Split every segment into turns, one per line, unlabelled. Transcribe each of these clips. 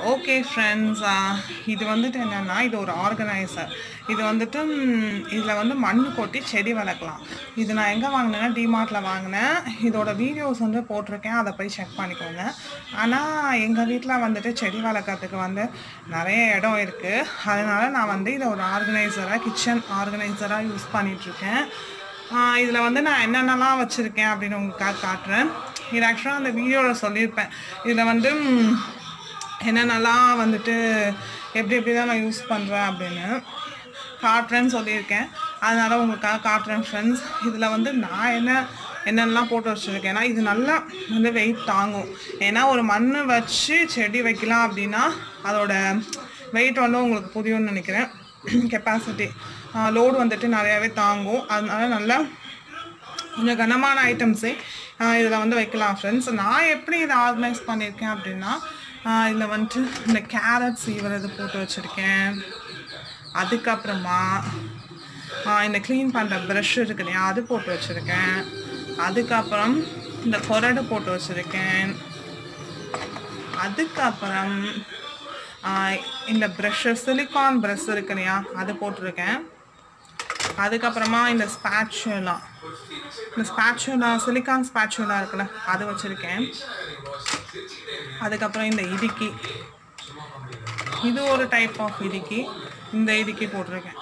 okay friends இது வந்துட்டு என்னென்னா இது ஒரு ஆர்கனைசர் இது வந்துட்டு இதில் வந்து மண் கொட்டி செடி வளர்க்கலாம் இது நான் எங்கே வாங்கினேன்னா டிமார்ட்டில் வாங்கினேன் இதோட வீடியோஸ் வந்து போட்டிருக்கேன் அதை போய் செக் பண்ணிக்கோங்க ஆனால் எங்கள் வீட்டில் வந்துட்டு செடி வளர்க்குறதுக்கு வந்து நிறைய இடம் இருக்குது அதனால நான் வந்து இதை ஒரு ஆர்கனைசராக கிச்சன் ஆர்கனைசராக யூஸ் பண்ணிகிட்ருக்கேன் இதில் வந்து நான் என்னென்னலாம் வச்சுருக்கேன் அப்படின்னு உங்களுக்காக காட்டுறேன் இது ஆக்சுவலாக அந்த வீடியோவில் சொல்லியிருப்பேன் இதில் வந்து ம், என்னென்னலாம் வந்துட்டு எப்படி எப்படி தான் நான் யூஸ் பண்ணுறேன் அப்படின்னு காட்டுறேன்னு சொல்லியிருக்கேன் அதனால் உங்களுக்காக காட்டுறேன் ஃப்ரெண்ட்ஸ் இதில் வந்து நான் என்ன என்னென்னலாம் போட்டு வச்சுருக்கேன்னா இது நல்லா வந்து வெயிட் தாங்கும் ஏன்னா ஒரு மண் வச்சு செடி வைக்கலாம் அப்படின்னா அதோட வெயிட் வந்து உங்களுக்கு புரியும்னு நினைக்கிறேன் கெப்பாசிட்டி லோடு வந்துட்டு நிறையாவே தாங்கும் அதனால நல்லா கொஞ்சம் கனமான ஐட்டம்ஸே இதில் வந்து வைக்கலாம் ஃப்ரெண்ட்ஸ் நான் எப்படி இதை ஆர்கனைஸ் பண்ணியிருக்கேன் அப்படின்னா இதில் வந்துட்டு இந்த கேரட் சீவரது போட்டு வச்சுருக்கேன் அதுக்கப்புறமா ஆ, இந்த க்ளீன் பண்ணுற ப்ரஷ் இருக்கு இல்லையா அது போட்டு வச்சுருக்கேன் அதுக்கப்புறம் இந்த கொரடு போட்டு வச்சுருக்கேன் அதுக்கப்புறம் ஆ, இந்த ப்ரஷ்ஷு சிலிக்கான் ப்ரஷ் இருக்கு இல்லையா அது போட்டிருக்கேன் அதுக்கப்புறமா இந்த ஸ்பேச்சுலா இந்த ஸ்பேச்சுலா சிலிக்கான் ஸ்பேச்சுலா இருக்குல்ல அது வச்சுருக்கேன் அதுக்கப்புறம் இந்த இடுக்கி இது ஒரு டைப் ஆஃப் இடுக்கி இந்த இடுக்கி போட்டிருக்கேன்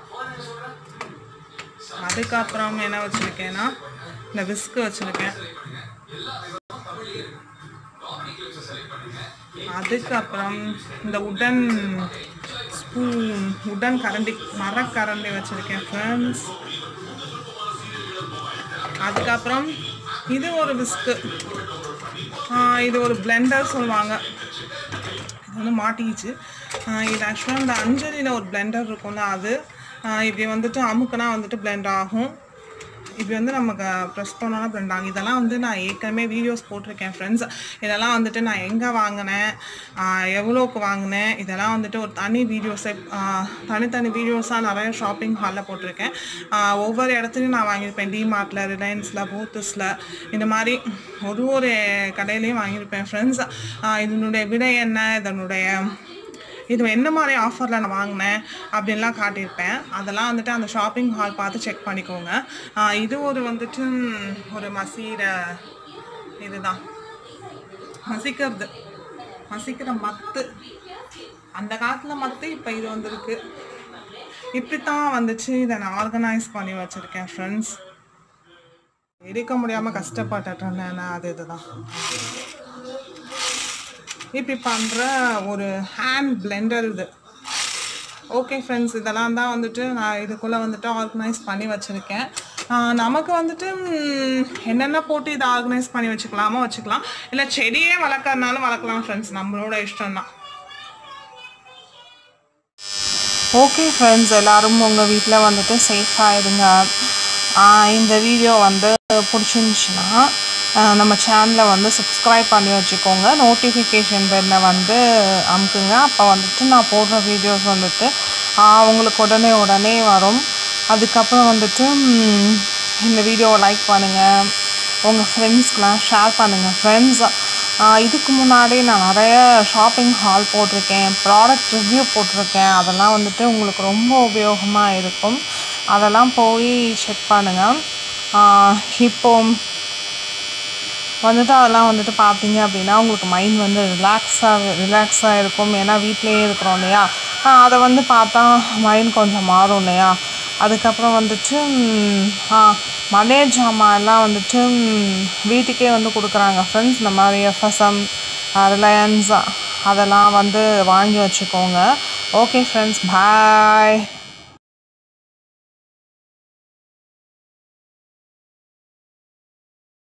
அதுக்கப்புறம் என்ன வச்சுருக்கேன்னா இந்த விஸ்கு வச்சுருக்கேன் அதுக்கப்புறம் இந்த உடன் ஸ்பூன் உடன் கரண்டி மரக்கரண்டி வச்சுருக்கேன் ஃப்ரெண்ட்ஸ் அதுக்கப்புறம் இது ஒரு விஸ்கு இது ஒரு பிளெண்டர் சொல்லுவாங்க இது வந்து மாட்டிக்கிச்சு ஆஹ் இது ஆக்சுவலாக இந்த அஞ்சலியில் ஒரு பிளெண்டர் இருக்கும்ல அது ஆஹ் இப்படி வந்துட்டு அமுக்குனா வந்துட்டு பிளெண்ட் ஆகும் இப்படி வந்து நமக்கு ப்ரெஸ் பண்ணோன்னா பிளெண்ட் ஆகும் இதெல்லாம் வந்து நான் ஏற்கனவே வீடியோஸ் போட்டிருக்கேன் ஃப்ரெண்ட்ஸ் இதெல்லாம் வந்துட்டு நான் எங்கே வாங்கினேன் ஆஹ் எவ்வளோக்கு வாங்கினேன் இதெல்லாம் வந்துட்டு ஒரு தனி வீடியோஸை தனித்தனி வீடியோஸாக நிறைய ஷாப்பிங் ஹாலில் போட்டிருக்கேன் ஆஹ் ஒவ்வொரு இடத்துலையும் நான் வாங்கியிருப்பேன் டிமார்ட்டில் ரிலையன்ஸில் போத்தஸில் இந்த மாதிரி ஒரு ஒரு கடையிலையும் வாங்கியிருப்பேன் ஃப்ரெண்ட்ஸ் இதனுடைய விலை என்ன இதனுடைய இது என்ன மாதிரி ஆஃபரில் நான் வாங்கினேன் அப்படின்லாம் காட்டியிருப்பேன் அதெல்லாம் வந்துட்டு அந்த ஷாப்பிங் ஹால் பார்த்து செக் பண்ணிக்கோங்க ஆஹ் இது ஒரு வந்துட்டு ம், ஒரு மசீர இதுதான் மசிக்கிறது மசிக்கிற மத்து அந்த காலத்தில் மத்து இப்போ இது வந்திருக்கு இப்படித்தான் வந்துச்சு இதை நான் ஆர்கனைஸ் பண்ணி வச்சுருக்கேன் ஃப்ரெண்ட்ஸ் எடுக்க முடியாமல் கஷ்டப்பட்டுட்டு இருந்தேன் நான் அது இதுதான் இப்படி பண்ணுற ஒரு ஹேண்ட் பிளெண்டர் இது ஓகே ஃப்ரெண்ட்ஸ் இதெல்லாம் தான் வந்துட்டு நான் இதுக்குள்ளே வந்துட்டு ஆர்கனைஸ் பண்ணி வச்சுருக்கேன் நமக்கு வந்துட்டு ம், என்னென்ன போட்டு இதை ஆர்கனைஸ் பண்ணி வச்சுக்கலாமோ வச்சுக்கலாம் இல்லை செடியே வளர்க்கறனாலும் வளர்க்கலாம் ஃப்ரெண்ட்ஸ் நம்மளோட இஷ்டம் தான் ஓகே ஃப்ரெண்ட்ஸ் எல்லாரும் உங்கள் வீட்டில் வந்துட்டு சேஃபாக இருங்க ஆஹ் இந்த வீடியோ வந்து பிடிச்சிருந்துச்சுன்னா ஆஹ் நம்ம சேனலை வந்து சப்ஸ்கிரைப் பண்ணி வச்சுக்கோங்க நோட்டிஃபிகேஷன் பெல்லை வந்து அமுக்குங்க அப்போ வந்துட்டு நான் போடுற வீடியோஸ் வந்துட்டு ஆஹ் உங்களுக்கு உடனே உடனே வரும் அதுக்கப்புறம் வந்துட்டு ம், இந்த வீடியோவை லைக் பண்ணுங்கள் உங்கள் ஃப்ரெண்ட்ஸ்க்கெலாம் ஷேர் பண்ணுங்கள் ஃப்ரெண்ட்ஸ் இதுக்கு முன்னாடி நான் நிறைய ஷாப்பிங் ஹால் போட்டிருக்கேன் ப்ராடக்ட் ரிவ்யூ போட்டிருக்கேன் அதெல்லாம் வந்துட்டு உங்களுக்கு ரொம்ப உபயோகமாக இருக்கும் அதெல்லாம் போய் செக் பண்ணுங்கள் இப்போ வந்துட்டு அதெல்லாம் வந்துட்டு பார்த்தீங்க அப்படின்னா உங்களுக்கு மைண்ட் வந்து ரிலாக்ஸாக ரிலாக்ஸாக இருக்கும் ஏன்னா வீட்டிலேயே இருக்கிறோம் இல்லையா ஆஹ் அதை வந்து பார்த்தா மைண்ட் கொஞ்சம் மாறும் இல்லையா அதுக்கப்புறம் வந்துட்டு ம், ஆ மளிகை ஜாமான் எல்லாம் வந்துட்டு ம், வீட்டுக்கே வந்து கொடுக்குறாங்க ஃப்ரெண்ட்ஸ் இந்த மாதிரி எஃப்எஸ்எம் ரிலையன்ஸ் அதெல்லாம் வந்து வாங்கி வச்சுக்கோங்க ஓகே ஃப்ரெண்ட்ஸ் பாய்